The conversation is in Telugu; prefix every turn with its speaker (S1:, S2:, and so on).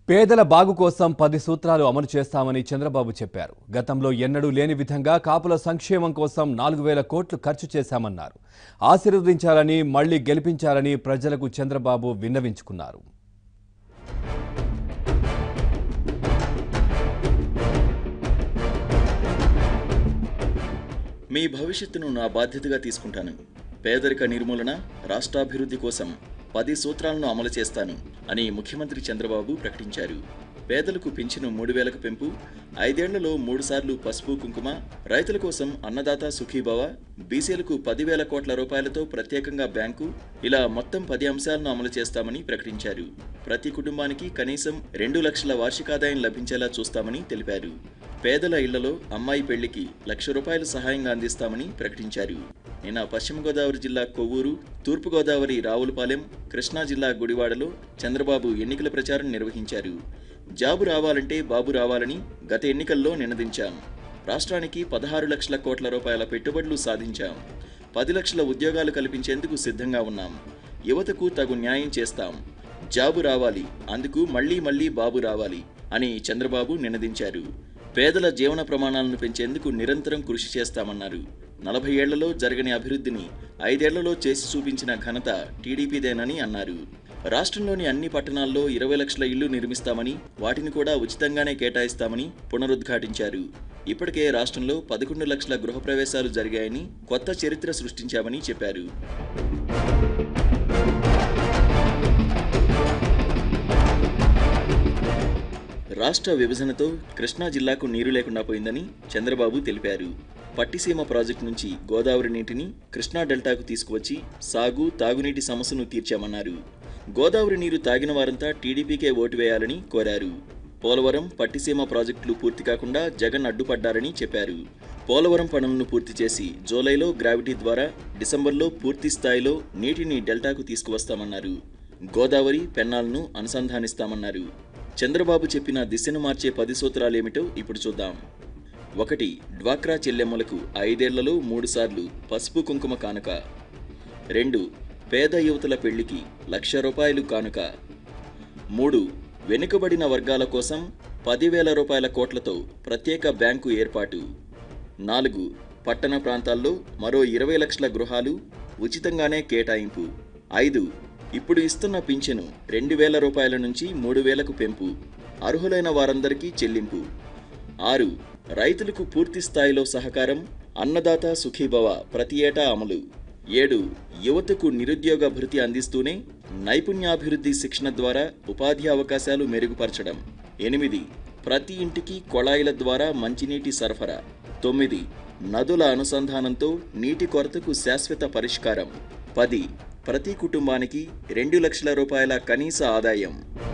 S1: పేదల బాగు కోసం పది సూత్రాలు అమలు చేస్తామని చంద్రబాబు చెప్పారు గతంలో ఎన్నడూ లేని విధంగా కాపుల సంక్షేమం కోసం నాలుగు వేల కోట్లు ఖర్చు చేశామన్నారు ఆశీర్వదించాలని మళ్లీ గెలిపించాలని ప్రజలకు చంద్రబాబు విన్నవించుకున్నారు
S2: మీ భవిష్యత్తును నా బాధ్యతగా తీసుకుంటాను పేదరిక నిర్మూలన రాష్ట్రాభివృద్ధి కోసం పది సూత్రాలను అమలు చేస్తాను అని ముఖ్యమంత్రి చంద్రబాబు ప్రకటించారు పేదలకు పింఛను మూడు వేలకు పెంపు ఐదేళ్లలో మూడుసార్లు పసుపు కుంకుమ రైతుల కోసం అన్నదాత సుఖీభవ బీసీలకు పదివేల కోట్ల రూపాయలతో ప్రత్యేకంగా బ్యాంకు ఇలా మొత్తం పది అంశాలను అమలు చేస్తామని ప్రకటించారు ప్రతి కుటుంబానికి కనీసం రెండు లక్షల వార్షికాదాయం లభించేలా చూస్తామని తెలిపారు పేదల ఇళ్లలో అమ్మాయి పెళ్లికి లక్ష రూపాయలు సహాయంగా అందిస్తామని ప్రకటించారు నిన్న పశ్చిమ గోదావరి జిల్లా కొవ్వూరు తూర్పు గోదావరి రావులపాలెం కృష్ణా జిల్లా గుడివాడలో చంద్రబాబు ఎన్నికల ప్రచారం నిర్వహించారు జాబు రావాలంటే బాబు రావాలని గత ఎన్నికల్లో నినదించాం రాష్ట్రానికి పదహారు లక్షల కోట్ల రూపాయల పెట్టుబడులు సాధించాం పది లక్షల ఉద్యోగాలు కల్పించేందుకు సిద్ధంగా ఉన్నాం యువతకు తగు న్యాయం చేస్తాం జాబు రావాలి అందుకు మళ్లీ మళ్లీ బాబు రావాలి అని చంద్రబాబు నినదించారు పేదల జీవన ప్రమాణాలను పెంచేందుకు నిరంతరం కృషి చేస్తామన్నారు నలభై ఏళ్లలో జరగని అభివృద్ధిని ఐదేళ్లలో చేసి చూపించిన ఘనత టీడీపీదేనని అన్నారు రాష్ట్రంలోని అన్ని పట్టణాల్లో ఇరవై లక్షల ఇళ్లు నిర్మిస్తామని వాటిని కూడా ఉచితంగానే కేటాయిస్తామని పునరుద్ఘాటించారు ఇప్పటికే రాష్ట్రంలో పదకొండు లక్షల గృహప్రవేశాలు జరిగాయని కొత్త చరిత్ర సృష్టించామని చెప్పారు రాష్ట్ర విభజనతో కృష్ణా జిల్లాకు నీరు లేకుండా పోయిందని చంద్రబాబు తెలిపారు పట్టిసీమ ప్రాజెక్టు నుంచి గోదావరి నీటిని కృష్ణా డెల్టాకు తీసుకువచ్చి సాగు తాగునీటి సమస్యను తీర్చామన్నారు గోదావరి నీరు తాగిన వారంతా టీడీపీకే ఓటు వేయాలని కోరారు పోలవరం పట్టిసీమ ప్రాజెక్టులు పూర్తి కాకుండా జగన్ అడ్డుపడ్డారని చెప్పారు పోలవరం పనులను పూర్తి చేసి జూలైలో గ్రావిటీ ద్వారా డిసెంబర్లో పూర్తి స్థాయిలో నీటిని డెల్టాకు తీసుకువస్తామన్నారు గోదావరి పెన్నాలను అనుసంధానిస్తామన్నారు చంద్రబాబు చెప్పిన దిశను మార్చే పది సూత్రాలేమిటో ఇప్పుడు చూద్దాం ఒకటి డ్వాక్రా చెల్లెమ్మలకు ఐదేళ్లలో మూడుసార్లు పసుపు కుంకుమ కానుక రెండు పేద యువతుల పెళ్లికి లక్ష రూపాయలు కానుక మూడు వెనుకబడిన వర్గాల కోసం పదివేల రూపాయల కోట్లతో ప్రత్యేక బ్యాంకు ఏర్పాటు నాలుగు పట్టణ ప్రాంతాల్లో మరో ఇరవై లక్షల గృహాలు ఉచితంగానే కేటాయింపు ఐదు ఇప్పుడు ఇస్తున్న పింఛను రెండు వేల రూపాయల నుంచి మూడు వేలకు పెంపు అర్హులైన వారందరికీ చెల్లింపు ఆరు రైతులకు పూర్తి స్థాయిలో సహకారం అన్నదాత సుఖీభవ ప్రతి ఏటా అమలు ఏడు యువతకు నిరుద్యోగ భృతి అందిస్తూనే నైపుణ్యాభివృద్ధి శిక్షణ ద్వారా ఉపాధి అవకాశాలు మెరుగుపరచడం ఎనిమిది ప్రతి ఇంటికి కొళాయిల ద్వారా మంచినీటి సరఫరా తొమ్మిది నదుల అనుసంధానంతో నీటి కొరతకు శాశ్వత పరిష్కారం పది ప్రతి కుటుంబానికి రెండు లక్షల రూపాయల కనీస ఆదాయం